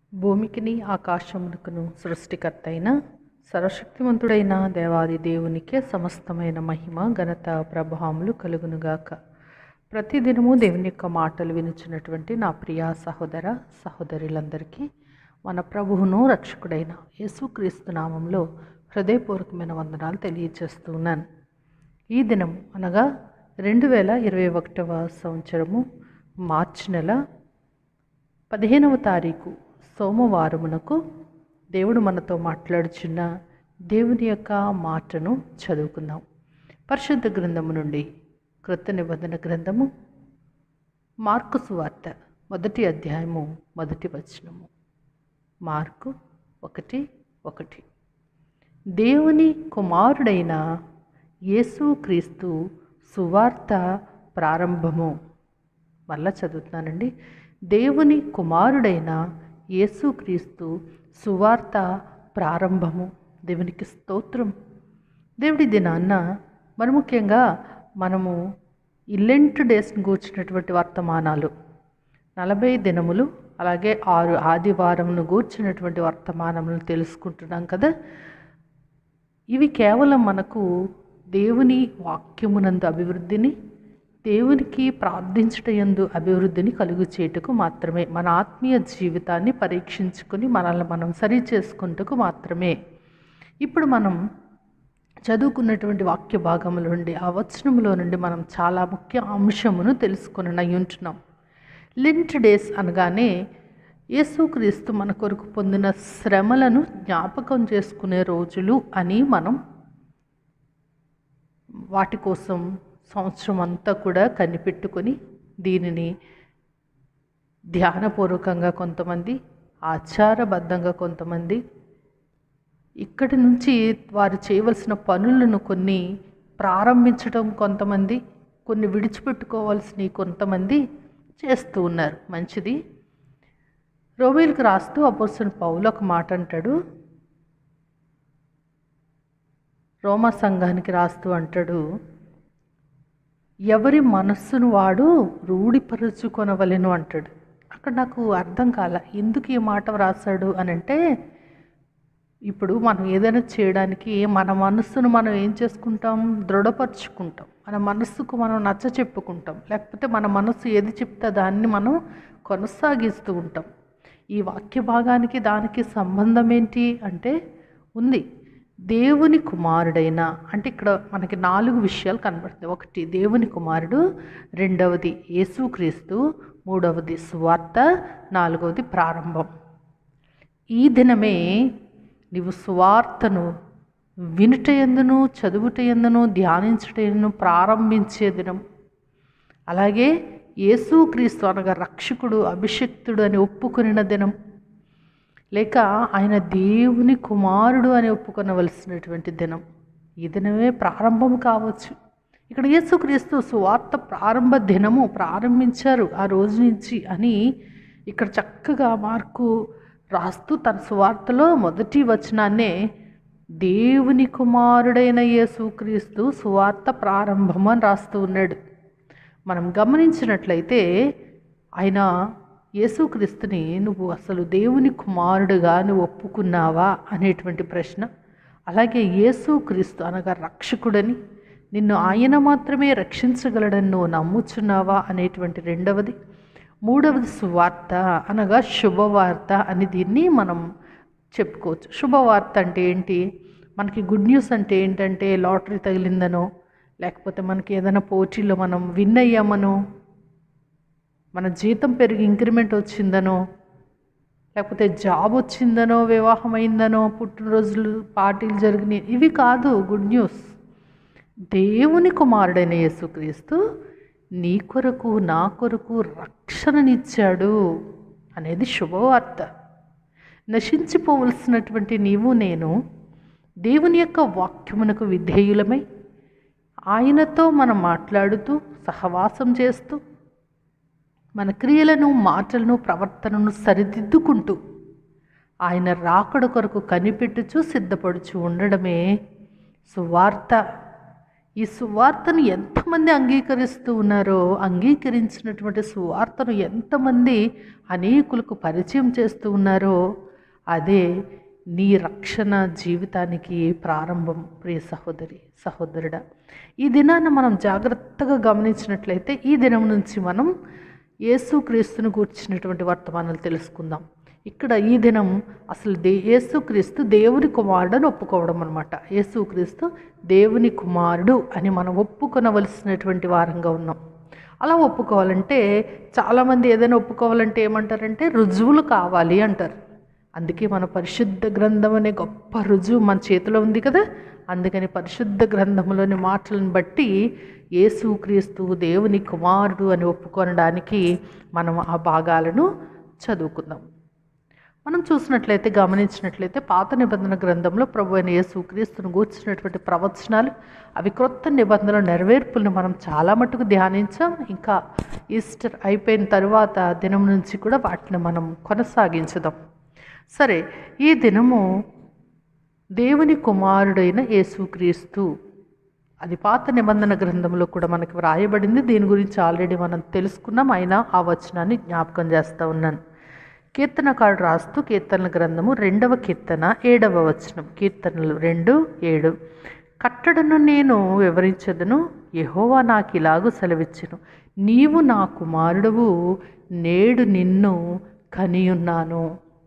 భూమికిని ఆకాశమునకును సృష్టికర్త అయిన సర్వశక్తిమంతుడైన దేవాది దేవునికే సమస్తమైన మహిమ ఘనత ప్రభావములు కలుగునుగాక ప్రతిదినము దేవుని యొక్క మాటలు వినుచున్నటువంటి నా ప్రియ సహోదర సహోదరులందరికీ మన ప్రభువును రక్షకుడైన యేసుక్రీస్తు నామంలో హృదయపూర్వకమైన వందనాలు తెలియజేస్తున్నాను ఈ దినం అనగా రెండు వేల ఇరవై ఒకటవ సంవత్సరము మార్చి నెల పదిహేనవ తారీఖు సోమవారమునకు దేవుడు మనతో మాట్లాడుచున్న దేవుని యొక్క మాటను చదువుకుందాం పరిశుద్ధ గ్రంథము నుండి కృత నిబంధన గ్రంథము మార్కు సువార్త మొదటి అధ్యాయము మొదటి వచనము మార్కు ఒకటి ఒకటి దేవుని కుమారుడైన యేసుక్రీస్తు సువార్త ప్రారంభము మళ్ళా చదువుతున్నానండి దేవుని కుమారుడైన యేసుక్రీస్తు సువార్త ప్రారంభము దేవునికి స్తోత్రం దేవుడి దినాన్న మరి ముఖ్యంగా మనము ఇల్లెంట్ డేస్ని గూర్చినటువంటి వర్తమానాలు నలభై దినములు అలాగే ఆరు ఆదివారమును గూర్చినటువంటి వర్తమానములు తెలుసుకుంటున్నాం కదా ఇవి కేవలం మనకు దేవుని వాక్యమునందు అభివృద్ధిని దేవునికి ప్రార్థించట యందు అభివృద్ధిని కలుగు చేయుటకు మాత్రమే మన ఆత్మీయ జీవితాన్ని పరీక్షించుకొని మనల్ని మనం సరి చేసుకుంటకు మాత్రమే ఇప్పుడు మనం చదువుకున్నటువంటి వాక్య భాగముల నుండి ఆ వచనములో నుండి మనం చాలా ముఖ్య అంశమును తెలుసుకుని ఉంటున్నాం లింట్ డేస్ అనగానే యేసుక్రీస్తు మన కొరకు పొందిన శ్రమలను జ్ఞాపకం చేసుకునే రోజులు అని మనం వాటి కోసం సంవత్సరం అంతా కూడా కనిపెట్టుకొని దీనిని ధ్యానపూర్వకంగా కొంతమంది ఆచారబద్ధంగా కొంతమంది ఇక్కడి నుంచి వారు చేయవలసిన పనులను కొన్ని ప్రారంభించడం కొంతమంది కొన్ని విడిచిపెట్టుకోవాల్సినవి కొంతమంది చేస్తూ ఉన్నారు మంచిది రోమిల్కి రాస్తూ అపోసిన పౌలు ఒక మాట అంటాడు రోమా సంఘానికి రాస్తూ అంటాడు ఎవరి మనస్సును వాడు రూఢిపరుచుకొనవలెను అంటాడు అక్కడ నాకు అర్థం కాల ఎందుకు ఈ మాట వ్రాసాడు అని అంటే ఇప్పుడు మనం ఏదైనా చేయడానికి మన మనస్సును మనం ఏం చేసుకుంటాం దృఢపరుచుకుంటాం మన మనస్సుకు మనం నచ్చ చెప్పుకుంటాం లేకపోతే మన మనస్సు ఏది చెప్తే దాన్ని మనం కొనసాగిస్తూ ఉంటాం ఈ వాక్య భాగానికి దానికి సంబంధం ఏంటి అంటే ఉంది దేవుని కుమారుడైన అంటే ఇక్కడ మనకి నాలుగు విషయాలు కనబడుతుంది ఒకటి దేవుని కుమారుడు రెండవది యేసుక్రీస్తు మూడవది సువార్త నాలుగవది ప్రారంభం ఈ దినమే నీవు సువార్తను వినుట ఎందును చదువుట ఎందును ధ్యానించుట ఎందును ప్రారంభించే దినం అలాగే యేసుక్రీస్తు అనగా రక్షకుడు అభిషక్తుడు అని ఒప్పుకొనిన దినం లేక ఆయన దేవుని కుమారుడు అని ఒప్పుకొనవలసినటువంటి దినం ఈ దినమే ప్రారంభం కావచ్చు ఇక్కడ యేసుక్రీస్తు సువార్త ప్రారంభ దినము ప్రారంభించారు ఆ రోజు నుంచి అని ఇక్కడ చక్కగా మార్కు రాస్తూ తన సువార్తలో మొదటి వచనాన్నే దేవుని కుమారుడైన యేసుక్రీస్తు సువార్త ప్రారంభం అని రాస్తూ ఉన్నాడు మనం గమనించినట్లయితే ఆయన యేసుక్రీస్తుని నువ్వు అసలు దేవుని కుమారుడుగా నువ్వు ఒప్పుకున్నావా అనేటువంటి ప్రశ్న అలాగే యేసుక్రీస్తు అనగా రక్షకుడని నిన్ను ఆయన మాత్రమే రక్షించగలడని నువ్వు నమ్ముచున్నావా అనేటువంటి రెండవది మూడవది సువార్త అనగా శుభవార్త అని దీన్ని మనం చెప్పుకోవచ్చు శుభవార్త అంటే ఏంటి మనకి గుడ్ న్యూస్ అంటే ఏంటంటే లాటరీ తగిలిందనో లేకపోతే మనకి ఏదైనా పోటీలో మనం విన్ అయ్యామనో మన జీతం పెరిగి ఇంక్రిమెంట్ వచ్చిందనో లేకపోతే జాబ్ వచ్చిందనో వివాహం అయిందనో పుట్టినరోజులు పార్టీలు జరిగినాయి ఇవి కాదు గుడ్ న్యూస్ దేవుని కుమారుడైన యేసుక్రీస్తు నీ కొరకు నా కొరకు రక్షణనిచ్చాడు అనేది శుభవార్త నశించిపోవలసినటువంటి నీవు నేను దేవుని యొక్క వాక్యమునకు విధేయులమై ఆయనతో మనం మాట్లాడుతూ సహవాసం చేస్తూ మన క్రియలను మాటలను ప్రవర్తనను సరిదిద్దుకుంటూ ఆయన రాకడ కొరకు కనిపెట్టుచు సిద్ధపడుచు ఉండడమే సువార్త ఈ సువార్తను ఎంతమంది అంగీకరిస్తూ ఉన్నారో అంగీకరించినటువంటి సువార్తను ఎంతమంది అనేకులకు పరిచయం చేస్తూ ఉన్నారో అదే నీ రక్షణ జీవితానికి ప్రారంభం ప్రియ సహోదరి సహోదరుడా ఈ దినాన్ని మనం జాగ్రత్తగా గమనించినట్లయితే ఈ దినం నుంచి మనం యేసుక్రీస్తును కూర్చున్నటువంటి వర్తమానాలు తెలుసుకుందాం ఇక్కడ ఈ దినం అసలు దే యేసుక్రీస్తు దేవుని కుమారుడని ఒప్పుకోవడం అనమాట యేసుక్రీస్తు దేవుని కుమారుడు అని మనం ఒప్పుకొనవలసినటువంటి వారంగా ఉన్నాం అలా ఒప్పుకోవాలంటే చాలామంది ఏదైనా ఒప్పుకోవాలంటే ఏమంటారంటే రుజువులు కావాలి అంటారు అందుకే మన పరిశుద్ధ గ్రంథం అనే గొప్ప రుజువు మన చేతిలో ఉంది కదా అందుకని పరిశుద్ధ గ్రంథంలోని మాటలను బట్టి యేసుక్రీస్తు దేవుని కుమారుడు అని ఒప్పుకొనడానికి మనం ఆ భాగాలను చదువుకుందాం మనం చూసినట్లయితే గమనించినట్లయితే పాత నిబంధన గ్రంథంలో ప్రభు అయిన యేసుక్రీస్తును గూర్చినటువంటి ప్రవచనాలు అవి క్రొత్త నిబంధనల నెరవేర్పులను మనం చాలా మటుకు ధ్యానించాం ఇంకా ఈస్టర్ అయిపోయిన తర్వాత దినం నుంచి కూడా వాటిని మనం కొనసాగించుదాం సరే ఈ దినము దేవుని కుమారుడైన యేసుక్రీస్తు అది పాత నిబంధన గ్రంథంలో కూడా మనకి వ్రాయబడింది దీని గురించి ఆల్రెడీ మనం తెలుసుకున్నాం అయినా ఆ వచనాన్ని జ్ఞాపకం చేస్తూ ఉన్నాను కీర్తనకారుడు రాస్తూ కీర్తనల గ్రంథము రెండవ కీర్తన ఏడవ వచనం కీర్తనలు రెండు ఏడు కట్టడను నేను వివరించదును యెహోవా నాకు ఇలాగూ సెలవిచ్చును నీవు నా కుమారుడవు నేడు నిన్ను కనియున్నాను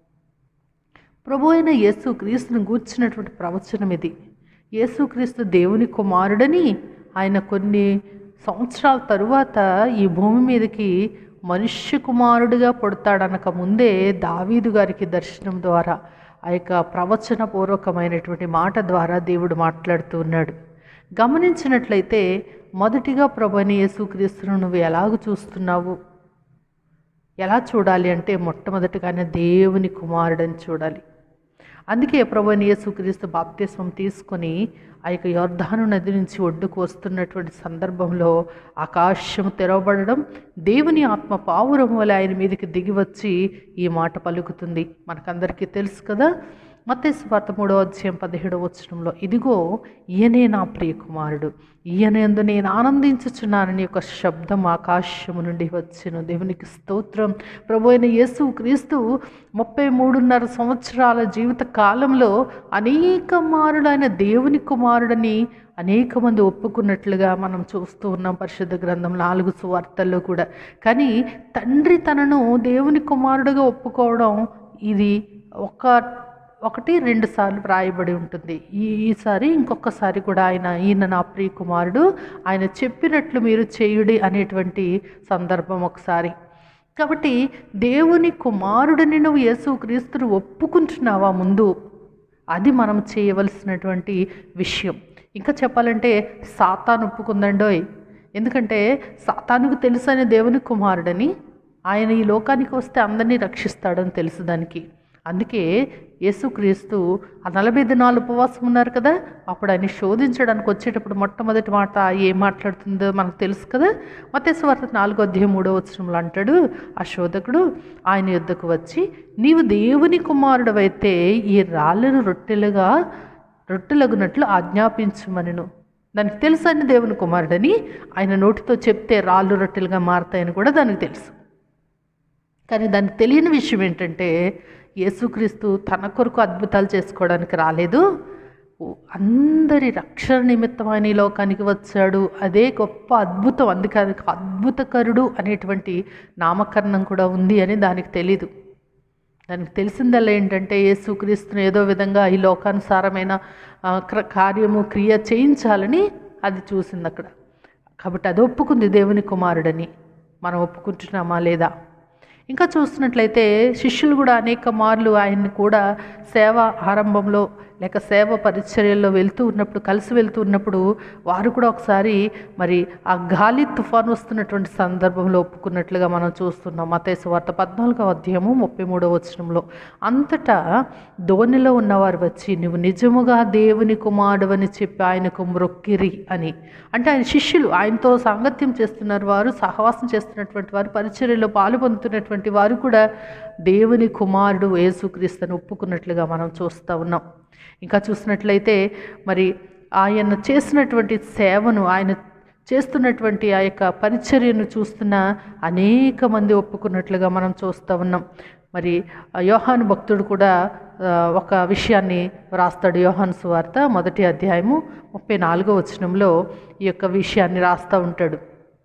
ప్రభు అయిన యేసు క్రీస్తును గూర్చినటువంటి ప్రవచనం ఇది యేసుక్రీస్తు దేవుని కుమారుడని ఆయన కొన్ని సంవత్సరాల తరువాత ఈ భూమి మీదకి మనుష్య కుమారుడిగా పుడతాడనక ముందే దావీదు గారికి దర్శనం ద్వారా ఆ యొక్క ప్రవచన పూర్వకమైనటువంటి మాట ద్వారా దేవుడు మాట్లాడుతూ ఉన్నాడు గమనించినట్లయితే మొదటిగా ప్రభుని యేసుక్రీస్తును నువ్వు ఎలాగ చూస్తున్నావు ఎలా చూడాలి అంటే మొట్టమొదటిగానే దేవుని కుమారుడని చూడాలి అందుకే ప్రభుని యేసుక్రీస్తు బాప్తిస్మం తీసుకొని ఆ యొక్క యోర్ధాను నది నుంచి ఒడ్డుకు వస్తున్నటువంటి సందర్భంలో ఆకాశం తెరవబడడం దేవుని ఆత్మ పావురం వల్ల ఆయన మీదకి దిగి వచ్చి ఈ మాట పలుకుతుంది మనకందరికీ తెలుసు కదా మత్తేసు వార్త మూడో అధ్యాయం పదిహేడవ వచనంలో ఇదిగో ఈయనే నా ప్రియ కుమారుడు ఈయన ఎందు నేను ఆనందించుచున్నానని ఒక శబ్దం ఆకాశము నుండి వచ్చెను దేవునికి స్తోత్రం ప్రభు అయిన యేసు క్రీస్తు ముప్పై మూడున్నర సంవత్సరాల జీవిత కాలంలో అనేక మారులైన దేవుని కుమారుడని అనేక మంది ఒప్పుకున్నట్లుగా మనం చూస్తూ ఉన్నాం పరిశుద్ధ గ్రంథం నాలుగు సువార్తల్లో కూడా కానీ తండ్రి తనను దేవుని కుమారుడుగా ఒప్పుకోవడం ఇది ఒక ఒకటి రెండు సార్లు వ్రాయబడి ఉంటుంది ఈ ఈసారి ఇంకొకసారి కూడా ఆయన ఈయన నా ప్రియ కుమారుడు ఆయన చెప్పినట్లు మీరు చేయుడి అనేటువంటి సందర్భం ఒకసారి కాబట్టి దేవుని కుమారుడిని నువ్వు యేసు క్రీస్తును ఒప్పుకుంటున్నావా ముందు అది మనం చేయవలసినటువంటి విషయం ఇంకా చెప్పాలంటే సాతాను ఒప్పుకుందండోయ్ ఎందుకంటే సాతానుకు తెలుసు అనే దేవుని కుమారుడని ఆయన ఈ లోకానికి వస్తే అందరినీ రక్షిస్తాడని తెలుసు దానికి అందుకే యేసుక్రీస్తు ఆ నలభై దినాలు ఉపవాసం ఉన్నారు కదా అప్పుడు ఆయన శోధించడానికి వచ్చేటప్పుడు మొట్టమొదటి మాట ఏం మాట్లాడుతుందో మనకు తెలుసు కదా మతేశ్వార్త నాలుగో అధ్యాయం మూడో వచనంలో అంటాడు ఆ శోధకుడు ఆయన యుద్ధకు వచ్చి నీవు దేవుని కుమారుడవైతే ఈ రాళ్ళను రొట్టెలుగా రొట్టెలగునట్లు ఆజ్ఞాపించుమనను దానికి తెలుసు అని దేవుని కుమారుడని ఆయన నోటితో చెప్తే రాళ్ళు రొట్టెలుగా మారతాయని కూడా దానికి తెలుసు కానీ దానికి తెలియని విషయం ఏంటంటే యేసుక్రీస్తు తన కొరకు అద్భుతాలు చేసుకోవడానికి రాలేదు అందరి రక్షణ నిమిత్తమైన ఈ లోకానికి వచ్చాడు అదే గొప్ప అద్భుతం అందుకే అది అద్భుతకరుడు అనేటువంటి నామకరణం కూడా ఉంది అని దానికి తెలీదు దానికి తెలిసిందల్లా ఏంటంటే యేసుక్రీస్తుని ఏదో విధంగా ఈ లోకానుసారమైన ఆ, క్ర- కార్యము క్రియ చేయించాలని అది చూసింది అక్కడ కాబట్టి అది ఒప్పుకుంది దేవుని కుమారుడని మనం ఒప్పుకుంటున్నామా లేదా ఇంకా చూస్తున్నట్లయితే శిష్యులు కూడా అనేక మార్లు ఆయన్ని కూడా సేవ ఆరంభంలో లేక సేవ పరిచర్యల్లో వెళ్తూ ఉన్నప్పుడు కలిసి వెళ్తూ ఉన్నప్పుడు వారు కూడా ఒకసారి మరి ఆ గాలి తుఫాను వస్తున్నటువంటి సందర్భంలో ఒప్పుకున్నట్లుగా మనం చూస్తున్నాం మతేసు వార్త పద్నాలుగవ అధ్యాయము ముప్పై మూడవ వచనంలో అంతటా ధోనిలో ఉన్నవారు వచ్చి నువ్వు నిజముగా దేవుని కుమారుడవని చెప్పి ఆయనకు మ్రొక్కిరి అని అంటే ఆయన శిష్యులు ఆయనతో సాంగత్యం చేస్తున్నారు వారు సహవాసం చేస్తున్నటువంటి వారు పరిచర్యలో పాలు పొందుతున్నటువంటి వారు కూడా దేవుని కుమారుడు యేసుక్రీస్తుని ఒప్పుకున్నట్లుగా మనం చూస్తూ ఉన్నాం ఇంకా చూసినట్లయితే మరి ఆయన చేసినటువంటి సేవను ఆయన చేస్తున్నటువంటి ఆ యొక్క పరిచర్యను చూస్తున్న అనేక మంది ఒప్పుకున్నట్లుగా మనం చూస్తూ ఉన్నాం మరి ఆ యోహాను భక్తుడు కూడా ఆ, ఒక విషయాన్ని రాస్తాడు యోహాను సువార్త మొదటి అధ్యాయము ముప్పై నాలుగో వచనంలో ఈ యొక్క విషయాన్ని రాస్తూ ఉంటాడు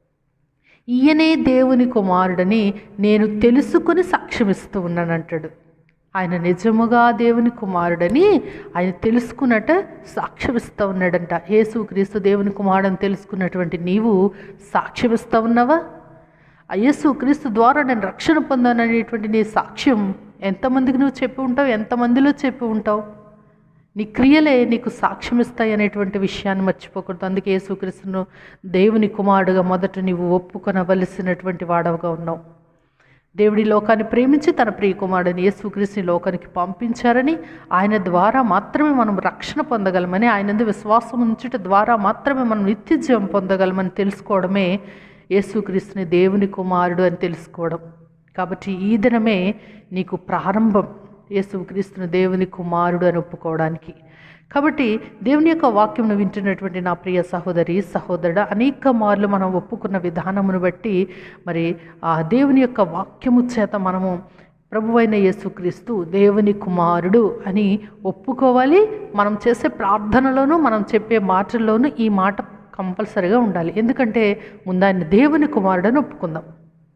ఈయనే దేవుని కుమారుడని నేను తెలుసుకొని సాక్ష్యమిస్తూ ఉన్నానంటాడు ఆయన నిజముగా దేవుని కుమారుడని ఆయన తెలుసుకున్నట్ట సాక్ష్యమిస్తూ ఉన్నాడంట యేసు క్రీస్తు దేవుని కుమారుడని తెలుసుకున్నటువంటి నీవు సాక్ష్యమిస్తూ ఉన్నావా ఆ యేసు క్రీస్తు ద్వారా నేను రక్షణ పొందాననేటువంటి నీ సాక్ష్యం ఎంతమందికి నువ్వు చెప్పి ఉంటావు ఎంతమందిలో చెప్పి ఉంటావు నీ క్రియలే నీకు సాక్ష్యం ఇస్తాయి అనేటువంటి విషయాన్ని మర్చిపోకూడదు అందుకే యేసుక్రీస్తును దేవుని కుమారుడుగా మొదట నీవు ఒప్పుకొనవలసినటువంటి వాడవుగా ఉన్నావు దేవుడి లోకాన్ని ప్రేమించి తన ప్రియ కుమారుడిని యేసుక్రీస్తుని లోకానికి పంపించారని ఆయన ద్వారా మాత్రమే మనం రక్షణ పొందగలమని ఆయనందు విశ్వాసం ఉంచుట ద్వారా మాత్రమే మనం నిత్య జీవం పొందగలమని తెలుసుకోవడమే యేసుక్రీస్తుని దేవుని కుమారుడు అని తెలుసుకోవడం కాబట్టి ఈ దినమే నీకు ప్రారంభం యేసుక్రీస్తుని దేవుని కుమారుడు అని ఒప్పుకోవడానికి కాబట్టి దేవుని యొక్క వాక్యమును వింటున్నటువంటి నా ప్రియ సహోదరి సహోదరుడు అనేక మార్లు మనం ఒప్పుకున్న విధానమును బట్టి మరి ఆ దేవుని యొక్క వాక్యము చేత మనము ప్రభువైన యేసుక్రీస్తు దేవుని కుమారుడు అని ఒప్పుకోవాలి మనం చేసే ప్రార్థనలోనూ మనం చెప్పే మాటల్లోనూ ఈ మాట కంపల్సరిగా ఉండాలి ఎందుకంటే ముందు ఆయన దేవుని కుమారుడని ఒప్పుకుందాం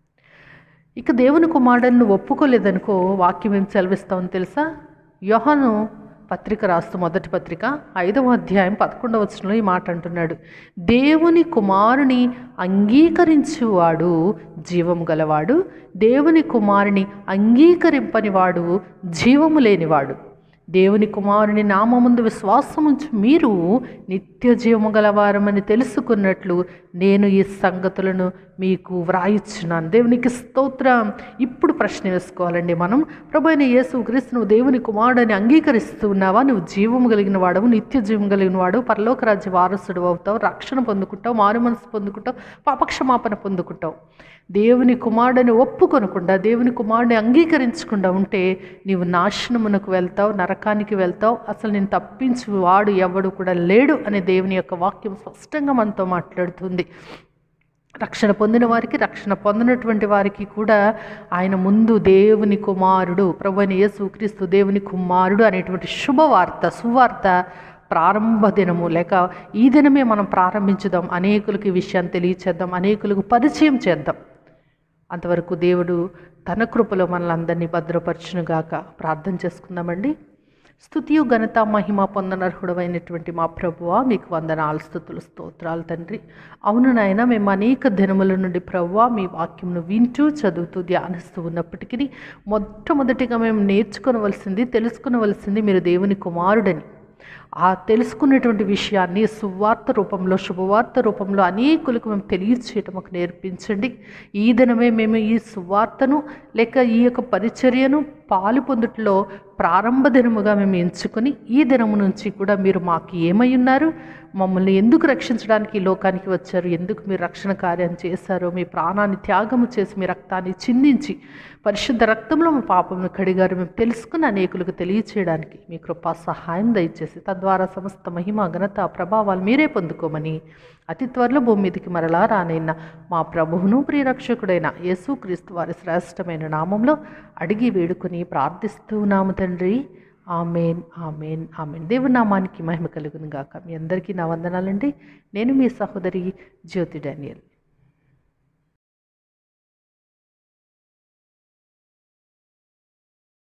ఇక దేవుని కుమారుడని నువ్వు ఒప్పుకోలేదనుకో వాక్యం ఏం సెలవిస్తామని తెలుసా యోహాను పత్రిక రాస్తూ మొదటి పత్రిక ఐదవ అధ్యాయం పదకొండవ వచనంలో ఈ మాట అంటున్నాడు దేవుని కుమారుని అంగీకరించువాడు జీవము గలవాడు దేవుని కుమారుని అంగీకరింపని వాడు జీవము లేనివాడు దేవుని కుమారుని నామముందు విశ్వాసముంచు మీరు నిత్య జీవము గలవారమని తెలుసుకున్నట్లు నేను ఈ సంగతులను మీకు వ్రాయిచున్నాను దేవునికి స్తోత్రం ఇప్పుడు ప్రశ్న వేసుకోవాలండి మనం ప్రభు అయిన యేసు క్రీస్తు నువ్వు దేవుని కుమారుడని అంగీకరిస్తూ ఉన్నావా నువ్వు జీవము కలిగిన వాడవు నిత్య జీవం కలిగిన వాడు పరలోక రాజ్య వారసుడు అవుతావు రక్షణ పొందుకుంటావు మారు మనసు పొందుకుంటావు పాపక్షమాపణ పొందుకుంటావు దేవుని కుమారుడని ఒప్పుకొనకుండా దేవుని కుమారుడిని అంగీకరించకుండా ఉంటే నీవు నాశనమునకు వెళ్తావు నరకానికి వెళ్తావు అసలు నేను తప్పించు వాడు ఎవడు కూడా లేడు అనే దేవుని యొక్క వాక్యం స్పష్టంగా మనతో మాట్లాడుతుంది రక్షణ పొందిన వారికి రక్షణ పొందినటువంటి వారికి కూడా ఆయన ముందు దేవుని కుమారుడు ప్రభు అయిన యేసుక్రీస్తు దేవుని కుమారుడు అనేటువంటి శుభవార్త సువార్త ప్రారంభ దినము లేక ఈ దినమే మనం ప్రారంభించుదాం అనేకులకి ఈ విషయాన్ని తెలియచేద్దాం అనేకులకు పరిచయం చేద్దాం అంతవరకు దేవుడు తన కృపలో మనల్ని భద్రపరచునుగాక ప్రార్థన చేసుకుందామండి స్తుతియు ఘనత మహిమ పొందనర్హుడమైనటువంటి మా ప్రభువా మీకు వందనాలు స్థుతులు స్తోత్రాలు తండ్రి అవును నాయన మేము అనేక దినముల నుండి ప్రభువా మీ వాక్యంను వింటూ చదువుతూ ధ్యానిస్తూ ఉన్నప్పటికీ మొట్టమొదటిగా మేము నేర్చుకోవలసింది తెలుసుకునవలసింది మీరు దేవుని కుమారుడని ఆ తెలుసుకున్నటువంటి విషయాన్ని సువార్త రూపంలో శుభవార్త రూపంలో అనేకులకు మేము తెలియచేయటం మాకు నేర్పించండి ఈ దినమే మేము ఈ సువార్తను లేక ఈ యొక్క పరిచర్యను పాలు పొందుట్లో ప్రారంభ దినముగా మేము ఎంచుకొని ఈ దినము నుంచి కూడా మీరు మాకు ఏమై ఉన్నారు మమ్మల్ని ఎందుకు రక్షించడానికి ఈ లోకానికి వచ్చారు ఎందుకు మీరు రక్షణ కార్యం చేశారో మీ ప్రాణాన్ని త్యాగము చేసి మీ రక్తాన్ని చిందించి పరిశుద్ధ రక్తంలో మా పాపమును కడిగారు మేము తెలుసుకుని అనేకులకు తెలియచేయడానికి మీ కృపా సహాయం దయచేసి తద్వారా సమస్త మహిమ ఘనత ప్రభావాలు మీరే పొందుకోమని అతి త్వరలో భూమి మీదకి మరలా రానైన మా ప్రభువును ప్రియరక్షకుడైన యేసుక్రీస్తు వారి శ్రేష్టమైన నామంలో అడిగి వేడుకొని ప్రార్థిస్తున్నాము తండ్రి ఆమెన్ ఆమెన్ ఆమెన్ దేవుని నామానికి మహిమ కలుగును గాక మీ అందరికీ నా వందనాలండి నేను మీ సహోదరి జ్యోతి డానియల్